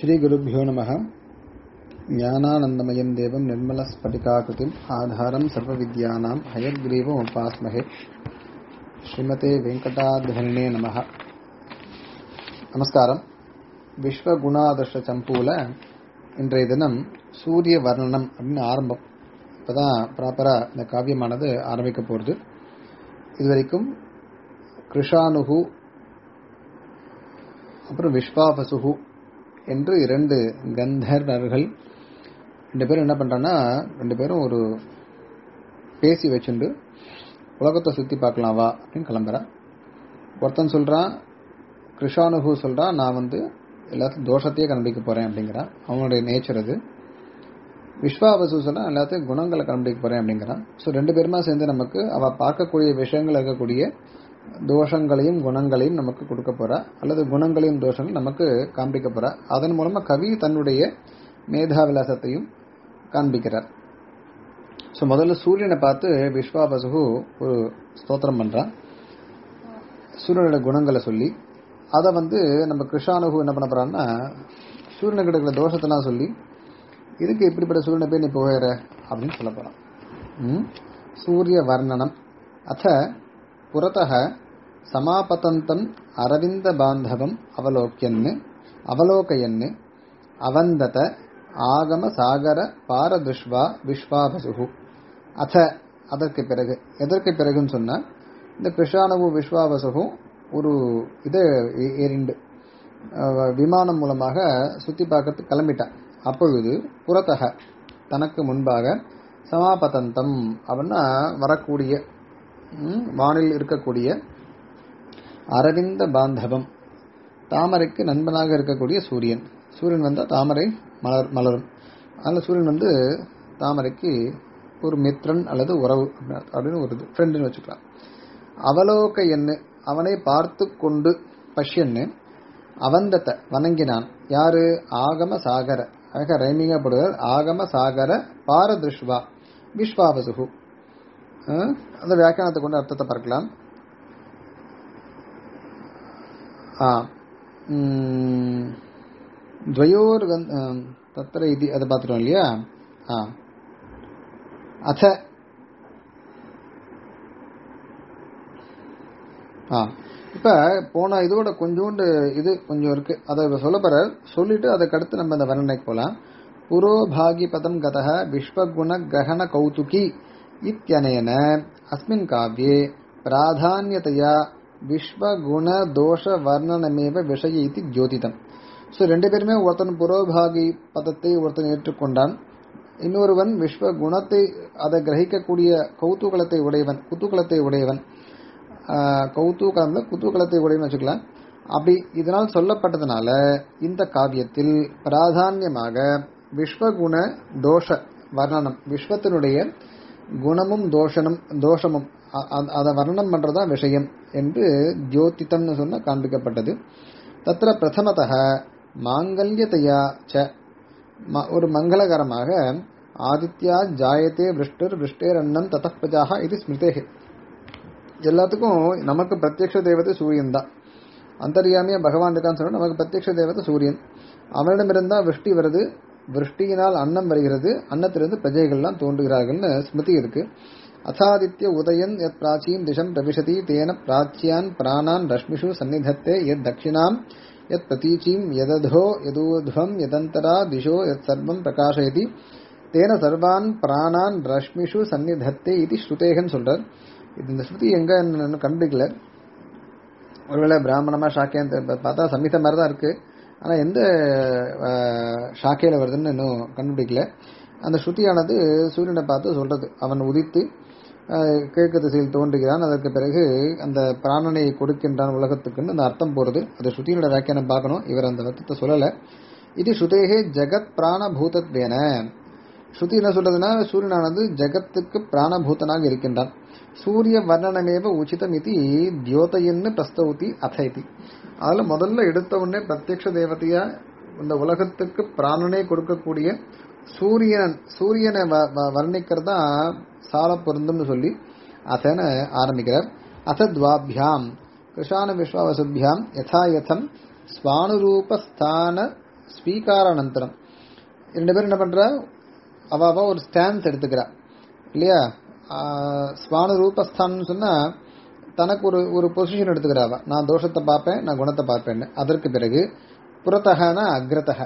श्रीगुरुभ्यो नमः ज्ञानानन्दमयं देवं निर्मलस्फटिकाकृतिम् आधारं सर्वविद्यानां हयग्रीवमुपास्महे ஸ்ரீமதே வெங்கடாத்வனினே நமः நமஸ்காரம் விஸ்வகுணாதர்ஷ சம்பூல இன்றைய தினம் சூரிய வர்ணனம் அப்படின்னு ஆரம்பம் இப்போதான் ப்ராப்பராக இந்த காவியமானது ஆரம்பிக்க போகிறது இதுவரைக்கும் கிருஷானுகு அப்புறம் விஸ்வாபசுகு என்று இரண்டு கந்தர்வர்கள் ரெண்டு பேரும் என்ன பண்ணுறாங்கன்னா ரெண்டு பேரும் ஒரு பேசி வச்சுண்டு உலகத்தை சுற்றி பார்க்கலாம் வா அப்படின்னு கிளம்புறான் ஒருத்தன் சொல்கிறான் கிருஷானுகு சொல்கிறான் நான் வந்து எல்லாத்தையும் தோஷத்தையே கண்டுபிடிக்க போகிறேன் அப்படிங்கிறான் அவனுடைய நேச்சர் அது விஸ்வாபசு சொல்கிறான் எல்லாத்தையும் குணங்களை கண்டுபிடிக்க போகிறேன் அப்படிங்கிறான் ஸோ ரெண்டு பேருமா சேர்ந்து நமக்கு அவள் பார்க்கக்கூடிய விஷயங்கள் இருக்கக்கூடிய தோஷங்களையும் குணங்களையும் நமக்கு கொடுக்க போறா அல்லது குணங்களையும் தோஷங்கள் நமக்கு காண்பிக்க போறா அதன் மூலமா கவி தன்னுடைய மேதாவிலாசத்தையும் காண்பிக்கிறார் ஸோ முதல்ல சூரியனை பார்த்து விஸ்வாபசு ஒரு ஸ்தோத்திரம் பண்றான் சூரியனோட குணங்களை சொல்லி அதை வந்து நம்ம கிருஷானுகு என்ன பண்ண போறான்னா சூரியனுக்கு இருக்கிற தோஷத்தெல்லாம் சொல்லி இதுக்கு இப்படிப்பட்ட சூரியனை போய் நீ போகிற அப்படின்னு சொல்ல போறான் சூரிய வர்ணனம் அத்த புறத்தः சமாபதந்தம் அரவிந்த பாந்தவம் அவலோக்கியன் அவலோகயன் அவந்தத ஆகம சாகர பாரதுஷ்வா விஸ்வாபசு அத அதற்கு பிறகு எதற்கு பிறகுன்னு சொன்னா இந்த கிருஷானவு விஸ்வாபசுகும் ஒரு இதை ஏறிண்டு விமானம் மூலமாக சுத்தி பார்க்கறதுக்கு கிளம்பிட்டான் அப்பொழுது புறத்தக தனக்கு முன்பாக சமாபதந்தம் அப்படின்னா வரக்கூடிய வானில் இருக்கக்கூடிய அரவிந்த பாந்தவம் தாமரைக்கு நண்பனாக இருக்கக்கூடிய சூரியன் சூரியன் வந்தால் தாமரை மலர் மலரும் அதில் சூரியன் வந்து தாமரைக்கு ஒரு மித்ரன் அல்லது உறவு அப்படின்னு ஒரு ஃப்ரெண்டுன்னு வச்சுக்கலாம் அவலோக எண்ணு அவனை பார்த்து கொண்டு பஷ்யன்னு அவந்தத்தை வணங்கினான் யாரு ஆகம சாகர ஆக ரைமிங்கா போடுவார் ஆகம சாகர பாரதிருஷ்வா விஸ்வாபசுகு அந்த வியாக்கியானத்தை கொண்டு அர்த்தத்தை பார்க்கலாம் துவயோர் தத்திர இது அதை பார்த்துட்டோம் இல்லையா ஆ அத ஆ இப்போ போன இதோட கொஞ்சோண்டு இது கொஞ்சம் இருக்கு அதை சொல்ல போற சொல்லிட்டு அதுக்கு அடுத்து நம்ம அந்த வர்ணனைக்கு போகலாம் புரோபாகி பதம் கதக விஸ்வகுண ககன கௌதுகி इत्यनेन अस्मिन् काव्ये प्राधान्यतया விஸ்வகுணதோஷவர்ணனமேவ விஷய இது ஜோதிடம் ஸோ ரெண்டு பேருமே ஒருத்தன் புரோபாகி பதத்தை ஒருத்தன் ஏற்றுக்கொண்டான் இன்னொருவன் விஸ்வ குணத்தை அதை கிரகிக்கக்கூடிய கௌதூகலத்தை உடையவன் குத்தூகலத்தை உடையவன் கௌதூகலம் குத்தூகலத்தை உடையவன் வச்சுக்கலாம் அப்படி இதனால் சொல்லப்பட்டதுனால இந்த காவியத்தில் பிராதான்யமாக விஸ்வகுண தோஷ வர்ணனம் விஸ்வத்தினுடைய குணமும் தோஷனும் தோஷமும் அதை வர்ணனம் பண்றதா விஷயம் என்று ஜோதித்தம்னு சொன்ன காண்பிக்கப்பட்டது தத்திர பிரதமத மாங்கல்யத்தையா ச ஒரு மங்களகரமாக ஆதித்யா ஜாயத்தே விருஷ்டர் விருஷ்டேர் அன்னம் தத்தப்பிரஜாக இது ஸ்மிருதே எல்லாத்துக்கும் நமக்கு பிரத்யக்ஷ தேவதை சூரியன் தான் அந்தரியாமியா பகவான் இருக்கான்னு சொன்னா நமக்கு பிரத்யக்ஷ தேவதை சூரியன் அவனிடமிருந்தா விருஷ்டி வருது விருஷ்டியினால் அன்னம் வருகிறது அன்னத்திலிருந்து பிரஜைகள்லாம் தோன்றுகிறார்கள்னு ஸ்மிருதி இருக்கு அசாதித்ய உதயன் எத் பிராச்சீன் திசம் பிரவிசதி தேன பிராச்சியான் பிராணான் ரஷ்மிஷு சந்நிதத்தே எத் தட்சிணாம் எத் பிரதீச்சீம் எததோ எதூர்துவம் எதந்தரா திசோ எத் சர்வம் பிரகாஷயதி தேன சர்வான் பிராணான் ரஷ்மிஷு சந்நிதத்தே இது ஸ்ருதேகன் சொல்றார் இது இந்த ஸ்ருதி எங்க கண்டுக்கல ஒருவேளை பிராமணமா சாக்கியம் பார்த்தா சம்மித மாதிரி தான் இருக்கு ஆனால் எந்த ஷாக்கையில் வருதுன்னு இன்னும் கண்டுபிடிக்கல அந்த ஸ்ருதியானது சூரியனை பார்த்து சொல்றது அவன் உதித்து கிழக்கு திசையில் தோன்றுகிறான் அதற்கு பிறகு அந்த பிராணனை கொடுக்கின்றான் உலகத்துக்குன்னு அந்த அர்த்தம் போறது அது ஸ்ருதியோட வியாக்கியானம் பார்க்கணும் இவர் அந்த அர்த்தத்தை சொல்லலை இது ஸ்ருதேகே ஜெகத் பிராணபூதத்வேன ஸ்ருதி என்ன சொல்றதுன்னா சூரியனானது ஜெகத்துக்கு பிராணபூதனாக இருக்கின்றான் சூரிய வர்ணனமேவ உச்சிதம் இது தியோதையன்னு பிரஸ்தௌதி அதைதி அதில் முதல்ல எடுத்த உடனே பிரத்யக்ஷ தேவதையா இந்த உலகத்துக்கு பிராணனை கொடுக்கக்கூடிய சூரியன் சூரியனை வர்ணிக்கிறது தான் சால பொருந்தும்னு சொல்லி அதன ஆரம்பிக்கிறார் அசத்வாபியாம் கிருஷான விஸ்வாவசுபியாம் யதா யதம் ஸ்வானுரூபஸ்தான ஸ்வீகாரானந்தரம் ரெண்டு பேரும் என்ன பண்றா அவ அவ ஒரு ஸ்டான்ஸ் எடுத்துக்கிறா இல்லையா ஆஹ் ஸ்வானு ரூபஸ்தான்னு சொன்னா தனக்கு ஒரு ஒரு பொசிஷன் எடுத்துக்கிறா அவ நான் தோஷத்தை பார்ப்பேன் நான் குணத்தை பார்ப்பேன்னு அதற்கு பிறகு புறத்தகன அக்ரதக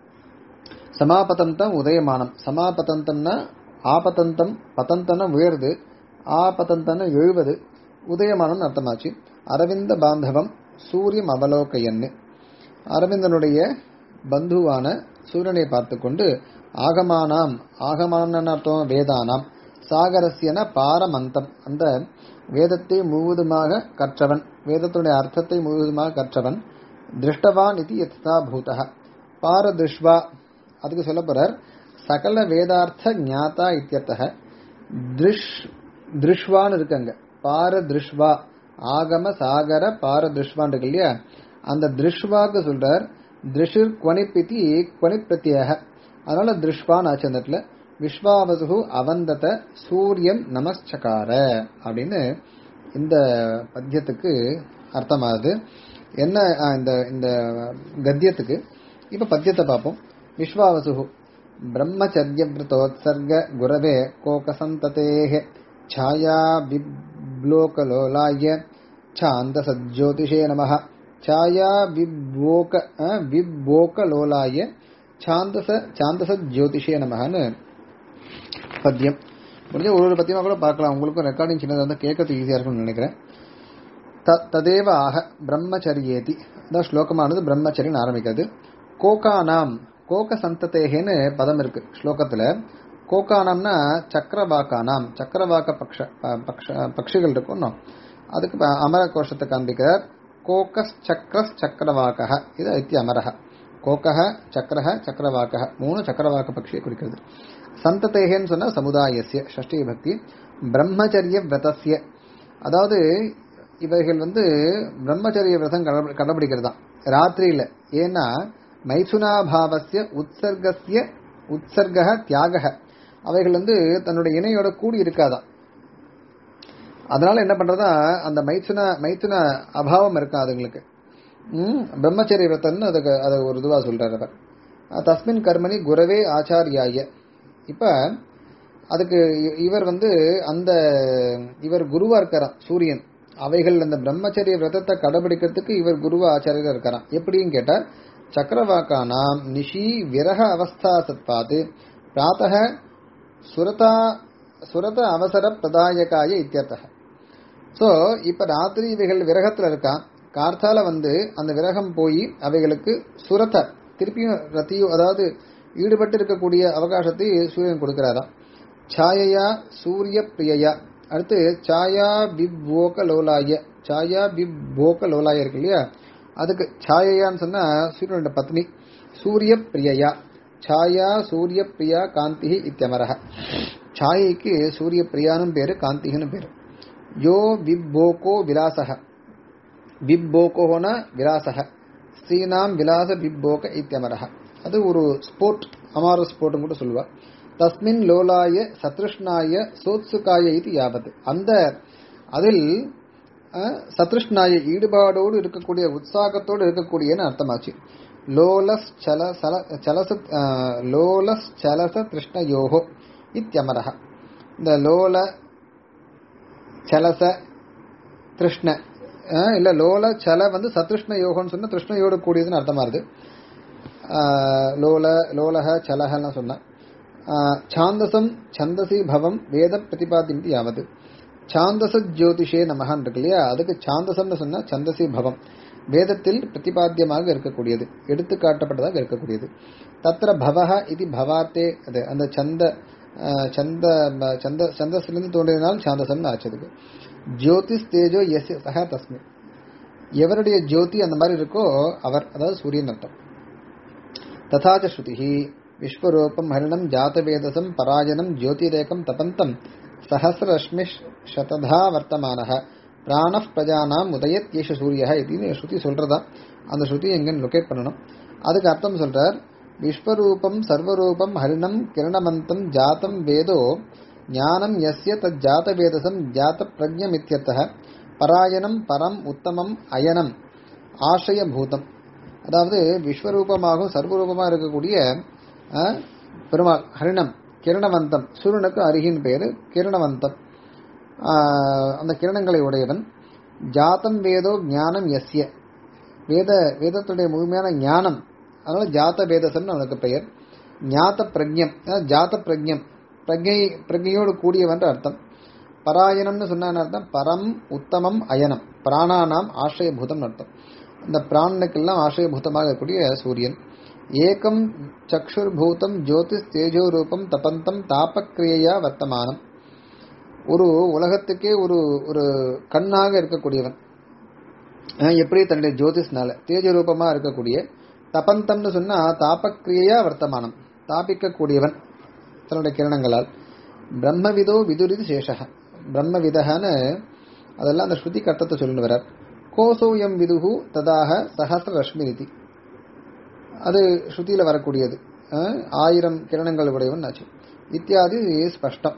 சமாபதந்தம் உதயமானம் சமாபதந்தம்னா ஆபதந்தம் பதந்தன உயர்து ஆபதந்தன எழுவது உதயமானம் அர்த்தமாச்சு அரவிந்த பாந்தவம் சூரியம் அவலோகையன்னு அரவிந்தனுடைய பந்துவான சூரியனை பார்த்து கொண்டு ஆகமானாம் ஆகமானம் அர்த்தம் வேதானாம் சாகரஸ்யன பாரமந்தம் அந்த வேதத்தை முழுவதுமாக கற்றவன் வேதத்துடைய அர்த்தத்தை முழுவதுமாக கற்றவன் திருஷ்டவான் இது யதா பூதக பாரதிருஷ்வா அதுக்கு சொல்ல போறார் சகல வேதார்த்த ஞாதா இத்தியர்த்தக திருஷ் திருஷ்வான்னு இருக்காங்க பாரதிருஷ்வா ஆகம சாகர பாரதிருஷ்வான் இருக்கு இல்லையா அந்த திருஷ்வாக்கு சொல்றார் திருஷிர் குவனிப்பித்தி குவனிப்பிரத்தியாக அதனால திருஷ்வான் ஆச்சு அந்த இடத்துல விஸ்வாவசு அவந்தத சூரியம் நமஸ்சகார அப்படின்னு இந்த பத்தியத்துக்கு அர்த்தமாகுது என்ன ஆ, இந்த இந்த கத்தியத்துக்கு இப்ப பத்தியத்தை பார்ப்போம் விஸ்வாவசு பிரம்மச்சரியவிரதோத்சர்க குரவே கோகசந்ததேः छाया विब्लोकलोलाय छान्दसज्योतिषे नमः छाया विब्वोक अ, विब्वोकलोलाय छान्दस छान्दस ஜோதிஷே நமஹன்னு பத்தியம் முடிஞ்ச ஒரு ஒரு பத்தியமா கூட பார்க்கலாம் உங்களுக்கும் ரெக்கார்டிங் சின்னதாக இருந்தால் கேட்கறதுக்கு ஈஸியாக இருக்கும்னு நினைக்கிறேன் த ததேவ ஆக பிரம்மச்சரியேதி இந்த ஸ்லோகமானது பிரம்மச்சரின்னு ஆரம்பிக்கிறது கோகானாம் கோக சந்ததேகன்னு பதம் இருக்கு ஸ்லோகத்துல கோகானாம்னா சக்கரவாக்கானாம் சக்கரவாக்க பக்ஷ ப- பக்ஷ பக்ஷிகள் இருக்கும் அதுக்கு ப- அமர கோஷத்தை காண்பிக்கிறார் கோகஸ் சக்கரஸ் சக்கரவாக்கः இது ஐத்தி அமரः கோகः சக்கரः சக்கரவாக்கः மூணு சக்கரவாக்க பக்ஷியை குறிக்கிறது சந்ததேகன்னு சொன்னா சமுதாயசிய ஷஷ்டி பக்தி பிரம்மச்சரிய விரதஸ்ய அதாவது இவர்கள் வந்து பிரம்மச்சரிய விரதம் கடை- கடைபிடிக்கிறது தான் ராத்திரியில ஏன்னா மைசுனாபாவசிய உற்சர்கசிய உற்சர்க தியாக அவைகள் வந்து தன்னுடைய இணையோட கூடி இருக்காதான் அதனால என்ன பண்றதா அந்த மைத்துன மைத்துன அபாவம் இருக்கா அதுங்களுக்கு ம், பிரம்மச்சரிய விரதம்னு அதுக்கு அதை ஒரு இதுவா சொல்றாரு அவர் அஹ் தஸ்மின் கர்மணி குரவே ஆச்சாரியாய இப்ப அதுக்கு இ- இவர் வந்து அந்த இவர் குருவா இருக்காராம் சூரியன் அவைகள் அந்த பிரம்மச்சரிய விரதத்தை கடைபிடிக்கிறதுக்கு இவர் குருவா ஆச்சாரியரா இருக்காராம் எப்படின்னு கேட்டா சக்கரவாக்கானாம் நிஷி விரக அவஸ்தா சத்பாது பிராத்தக சுரதா சுரத அவசர பிரதாயகாய இத்தியர்த்தக ஸோ இப்போ ராத்திரி இவைகள் விரகத்தில் இருக்கா கார்த்தால வந்து அந்த விரகம் போய் அவைகளுக்கு சுரத்த திருப்பியும் ரத்தியும் அதாவது ஈடுபட்டு இருக்கக்கூடிய அவகாசத்தை சூரியன் கொடுக்கிறாராம் சாயையா சூரிய பிரியையா அடுத்து சாயா பிப்வோக லோலாய சாயா பிப்வோக லோலாய இருக்கு இல்லையா அதுக்கு சாயையான்னு சொன்னா சூரியனோட பத்னி சூரிய பிரியையா சாயா சூரிய பிரியா காந்தி இத்தியமரக சாயைக்கு சூரிய பிரியானும் பேரு காந்திகனும் பேரு யோ விப்போகோ விலாசக விப்போகோன விலாசக ஸ்ரீனாம் விலாச விப்போக இத்தியமரக அது ஒரு ஸ்போர்ட் அமார ஸ்போர்ட்னு கூட சொல்லுவா தஸ்மின் லோலாய சத்ருஷ்ணாய சோத்சுகாய இது யாவத் அந்த அதில் அஹ், சத்ருஷ்ணாய ஈடுபாடோடு இருக்கக்கூடிய உற்சாகத்தோடு இருக்கக்கூடியன்னு அர்த்தமாச்சு லோலஸ் சல சல சலச அஹ், லோலஸ் சலச திருஷ்ணயோகோ இத்தியமரக இந்த லோல சலச திருஷ்ண அஹ், இல்ல லோல சல வந்து சத்ருஷ்ண யோகம்னு சொன்னா திருஷ்ணையோடு கூடியதுன்னு அர்த்தமா இருக்கு ஆஹ், லோல லோலக சலகலாம் சொன்ன சாந்தசம் சந்தசி பவம் வேத பிரதிபாத்தியம் யாவது சாந்தச ஜோதிஷே நமகான் இருக்கு இல்லையா அதுக்கு சாந்தசம்னு சொன்னா சந்தசி பவம் வேதத்தில் பிரதிபாத்தியமாக இருக்கக்கூடியது எடுத்து காட்டப்பட்டதாக இருக்கக்கூடியது தத்திர பவஹ இது பவார்த்தே அது அந்த சந்த ஆஹ், சந்த ப- சந்த சந்தஸ்லிருந்து தோன்றினால் சாந்தசம்னு ஆச்சதுக்கு ஜோதிஸ் தேஜோ எஸ் சக தஸ்மி எவருடைய ஜோதி அந்த மாதிரி இருக்கோ அவர் அதாவது சூரியன் அர்த்தம் ததாச்ச ஸ்ருதி விஸ்வரூபம் ஹரிணம் ஜாத்தவேதசம் பராஜனம் ஜோதிரேகம் தபந்தம் சஹசிரஷ்மி சததா வர்த்தமானः பிராண பிரஜானாம் உதயத் ஏஷ சூரிய இதுன்னு ஸ்ருதி சொல்றதா அந்த ஸ்ருதி எங்கன்னு லொகேட் பண்ணணும் அதுக்கு அர்த்தம் சொல்றார் விஸ்வரூபம் சர்வரூபம் ஹரிணம் கிரணமந்தம் ஜாத்தம் வேதோ ஞானம் யஸ்ய தத் ஜாத வேதசம் ஜாத பிரஜமித்யர்த்தः பராயணம் பரம் உத்தமம் அயனம் ஆசிரயபூதம் அதாவது விஸ்வரூபமாகவும் சர்வரூபமாக இருக்கக்கூடிய அஹ், பெருமாள் ஹரிணம் கிரணவந்தம் சூரியனுக்கு அருகின் பெயர் கிரணவந்தம் ஆஹ், அந்த கிரணங்களை உடையவன் ஜாத்தம் வேதோ ஞானம் எஸ்ய வேத வேதத்துடைய முழுமையான ஞானம் அதனால ஜாத்த வேதசன் அவனுக்கு பெயர் ஞாத்த பிரஜம் அதாவது ஜாத்த பிரஜம் பிரஜை பிரஜையோடு கூடியவன்ற அர்த்தம் பராயணம்னு சொன்ன அர்த்தம் பரம் உத்தமம் அயனம் பிராணானாம் ஆசிரியபூதம் அர்த்தம் அந்த பிராணனுக்கெல்லாம் ஆசிரியபூதமாக இருக்கக்கூடிய சூரியன் ஏகம் சக்ஷுர்பூதம் ஜோதிஷ் தேஜோ ரூபம் தபந்தம் தாபக்கிரியையா வர்த்தமானம் ஒரு உலகத்துக்கே ஒரு ஒரு கண்ணாக இருக்கக்கூடியவன் அஹ் எப்படி தன்னுடைய ஜோதிஷ்னால தேஜ ரூபமா இருக்கக்கூடிய தபந்தம்னு சொன்னா தாபக்கிரியையா வர்த்தமானம் தாபிக்கக்கூடியவன் தன்னுடைய கிரணங்களால் பிரம்மவிதோ விதுரிது சேஷக பிரம்மவிதகன்னு அதெல்லாம் அந்த ஸ்ருதி கர்த்தத்தை சொல்லிட்டு வர்றார் கோசோயம் விதுகு ததாக சஹசிர ரஷ்மி நிதி அது ஸ்ருதியில வரக்கூடியது அஹ் ஆயிரம் கிரணங்கள் உடையவன் ஆச்சு இத்தியாதி ஸ்பஷ்டம்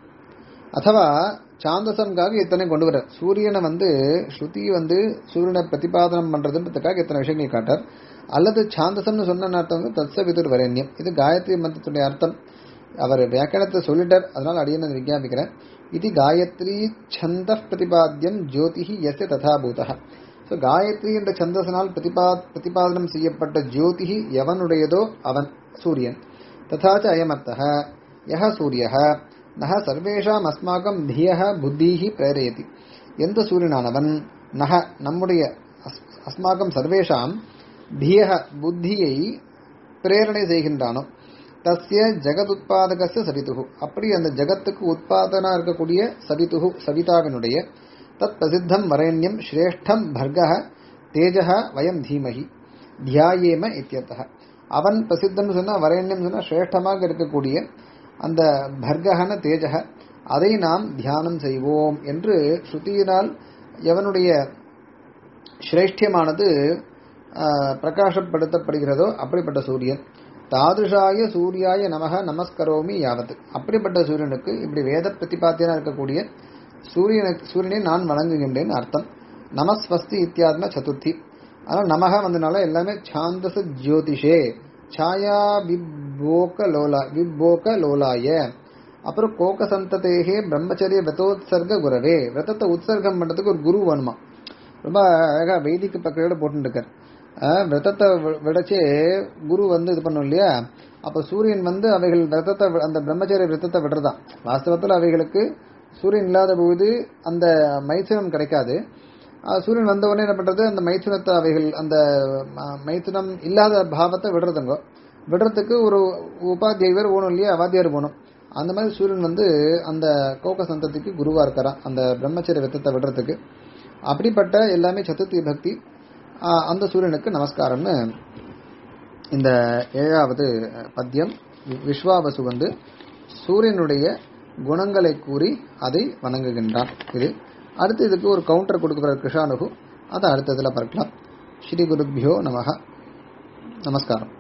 ಅಥವಾ சாந்தசம்காக இத்தனை கொண்டு வர சூரியனை வந்து ஸ்ருதி வந்து சூரியனை பிரதிபாதனம் பண்றதுன்றதுக்காக இத்தனை விஷயங்கள் காட்டார் அல்லது சாந்தசம்னு சொன்ன அர்த்தம் வந்து தத்ச விதுர் வரண்யம் இது காயத்ரி மந்திரத்துடைய அர்த்தம் அவர் வியாக்கியானத்தை சொல்லிட்டார் அதனால அடியே நான் விஞ்ஞாபிக்கிறேன் இது காயத்ரி சந்த பிரதிபாத்தியம் ஜோதிஹி எஸ்ய ததாபூதா ஸோ காயத்ரி என்ற சந்தசனால் பிரதிபா பிரதிபாதனம் செய்யப்பட்ட ஜோதிஹி எவனுடையதோ அவன் சூரியன் ததாச்ச அயமர்த்தः யஹ சூரியः நக சர்வேஷாம் அஸ்மாக்கம் தியக புத்திஹி பிரேரயதி எந்த சூரியனானவன் நக நம்முடைய அஸ்- அஸ்மாக்கம் சர்வேஷாம் தியக புத்தியை பிரேரணை செய்கின்றானோ தஸ்ய ஜெகதுத்பாதகஸ்ய சவிதுகு அப்படி அந்த ஜகத்துக்கு உத்பாதனா இருக்கக்கூடிய சவிதுகு சவிதாவினுடைய தத் பிரசித்தம் வரண்யம் ஸ்ரேஷ்டம் பர்கः தேஜः வயம் தீமஹி தியாயேம இத்தியர்த்தः அவன் பிரசித்தம் சொன்னா வரண்யம் சொன்னா சிரேஷ்டமாக இருக்கக்கூடிய அந்த பர்கஹன தேஜக அதை நாம் தியானம் செய்வோம் என்று ஸ்ருதியினால் எவனுடைய சிரேஷ்டியமானது ஆஹ், பிரகாசப்படுத்தப்படுகிறதோ அப்படிப்பட்ட சூரியன் தாதுஷாய சூர்யாய நமக நமஸ்கரோமி யாவத் அப்படிப்பட்ட சூரியனுக்கு இப்படி வேத பிரதிபாத்தியனா இருக்கக்கூடிய சூரியனுக்கு சூரியனை நான் வணங்குகின்றேன் அர்த்தம் நமஸ்வஸ்தி இத்தியாத்ம சதுர்த்தி அதனால் நமக வந்தனால எல்லாமே சாந்தச ஜோதிஷே சாயா விபோக லோலா விபோக லோலாய அப்புறம் கோக சந்ததேகே பிரம்மச்சரிய விரதோத்சர்க குரவே விரதத்தை உற்சர்க்கம் பண்றதுக்கு ஒரு குரு வேணுமா ரொம்ப அழகா வைதிக்கு பக்கையோட போட்டுருக்கார் விரதத்தை வி- விடச்சே குரு வந்து இது பண்ணும் இல்லையா அப்ப சூரியன் வந்து அவைகள் விரதத்தை வி- அந்த பிரம்மச்சரிய விரதத்தை விடுறதான் வாஸ்தவத்தில் அவைகளுக்கு சூரியன் இல்லாத பொழுது அந்த மைத்துனம் கிடைக்காது ஆஹ் சூரியன் வந்த உடனே என்ன பண்றது அந்த மைத்துனத்தை அவைகள் அந்த ம- மைத்துனம் இல்லாத பாவத்தை விடுறதுங்க விடுறதுக்கு ஒரு உபாத்தியாயர் போகணும் இல்லையா வாத்தியார் போகணும் அந்த மாதிரி சூரியன் வந்து அந்த கோக சந்ததிக்கு குருவா இருக்காராம் அந்த பிரம்மச்சரிய வித்தத்தை விடுறதுக்கு அப்படிப்பட்ட எல்லாமே சதுர்த்தி பக்தி ஆஹ் அந்த சூரியனுக்கு நமஸ்காரம்னு இந்த ஏழாவது பத்தியம் வி- விஸ்வாவசு வந்து சூரியனுடைய குணங்களை கூறி அதை வணங்குகின்றான் இது அடுத்து இதுக்கு ஒரு கவுண்டர் கொடுக்குற கிருஷானுகு அதை அடுத்ததுல பார்க்கலாம் ஸ்ரீ குருபியோ நமக நமஸ்காரம்